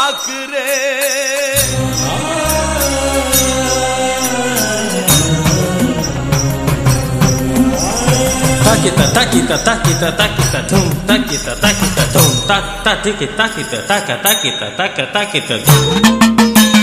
பார்க்கிறேன் Takita, takita, takita, takita, tum, takita, takita, tum, ta, ta, tiki, takita, taka, takita, taka, takita, tum.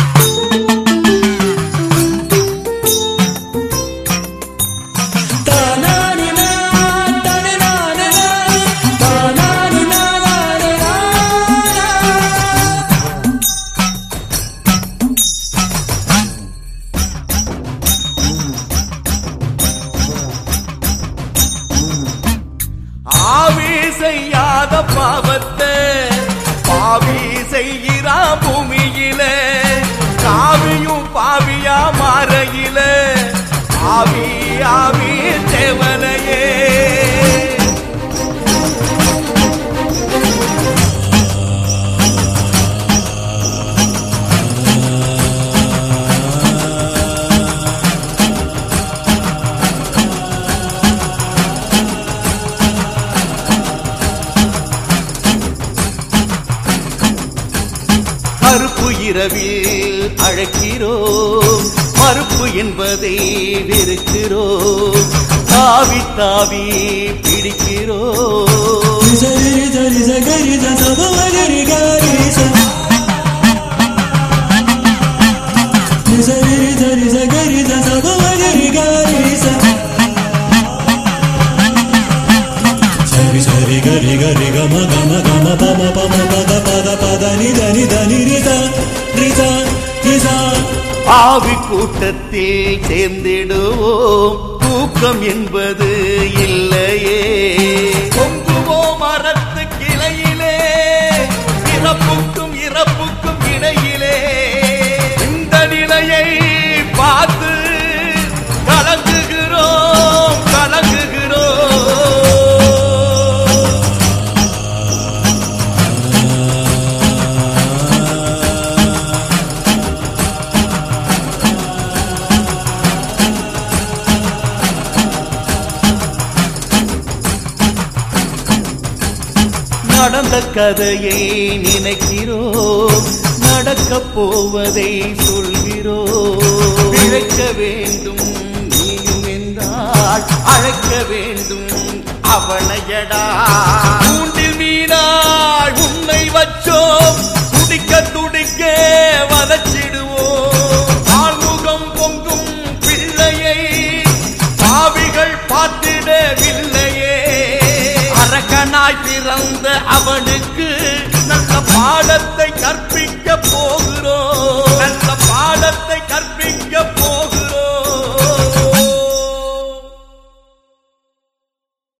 ஆவி செய்யாத பாவத்தை பாவி செய்கிறா பூமியிலே காவியும் பாவியா மாறையில ஆவி ஆவி தேவனையே கருப்பு இரவில் அழைக்கிறோம் மறுப்பு என்பதை வெறுக்கிறோம் தாவி தாவி பிடிக்கிறோம் సరి సరి గరి గరి గమ గమ గమ పమ పమ పద పద పద నిద నిద నిరిద రిద రిద ஆவி கூட்டத்தில் சேர்ந்திடுவோம் தூக்கம் என்பது இல்லையே பொங்குவோம் மரத்து கிளையிலே பிறப்புக்கும் இறப்புக்கும் இடையிலே இந்த நிலையை பார்த்து கலங்குகிறோம் கலங்குகிறோம் நடந்த கதையை நினைக்கிறோம் நடக்கப் போவதை சொல்கிறோம் இழைக்க வேண்டும் நீயும் என்றால் அழைக்க வேண்டும் அவனையடா மூண்டில் மீனாய் உன்னை வச்சோம் துடிக்க துடிக்க வதச்சிடுவோம் ஆள்முகம் பொங்கும் பிள்ளையை பாவிகள் பார்த்திடவில்லையே அரக்கனாய் பிறந்த அவனுக்கு நல்ல பாடத்தை கற்பிக்க போகிறோம் நல்ல பாடத்தை கற்பிக்க